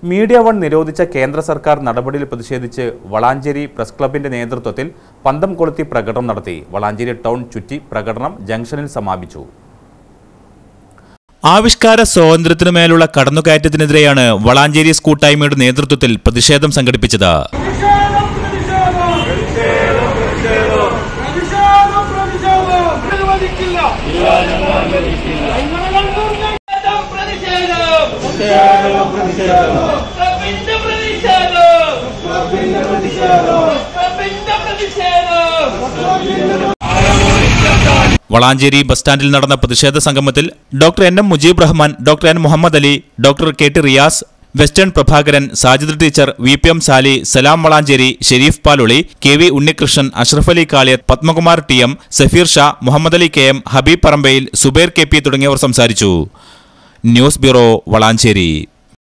media one നിരോധിച്ച കേന്ദ്ര സർക്കാർ നടപടിയിൽ പ്രതിഷേധിച്ച് വളാഞ്ചേരി പ്രസ് ക്ലബിന്റെ നേതൃത്വത്തിൽ പന്തം കൊളുത്തി പ്രകടനം നടത്തി വളാഞ്ചേരി ടൗൺ ചുറ്റി പ്രകടനം ജംഗ്ഷനിൽ സമാപിച്ചു ആവിഷ്കാര സ്വാതന്ത്ര്യത്തിനു മേലുള്ള കടന്നുകയറ്റത്തിനെതിരെയാണ് വളാഞ്ചേരി കൂട്ടായ്മയുടെ നേതൃത്വത്തിൽ പ്രതിഷേധം സംഘടിപ്പിച്ചത് പ്രതിഷേധം പ്രതിഷേധം പ്രതിഷേധം പ്രതിഷേധം അനുവദിക്കില്ല പ്രതിഷേധം പ്രതിഷേധം ക്ലബിന്റെ പ്രതിഷേധം ക്ലബിന്റെ പ്രതിഷേധം വളാഞ്ചേരി ബസ് സ്റ്റാൻഡിൽ നടന്ന പ്രതിഷേധ സംഗമത്തിൽ doctor N M Mujeeb Rahman doctor N Muhammad Ali doctor K T Riyas western Prabhakaran Sajid teacher V P M Sali Salam Valanchery Sharif Paluli K V Unnikrishnan Ashraf Ali Kaliyath Padmakumar T M Safeer Shah Muhammad Ali K M Habeeb Parambayil Subair K P തുടങ്ങിയവർ സംസാരിച്ചു ന്യൂസ് ബ്യൂറോ വളാഞ്ചേരി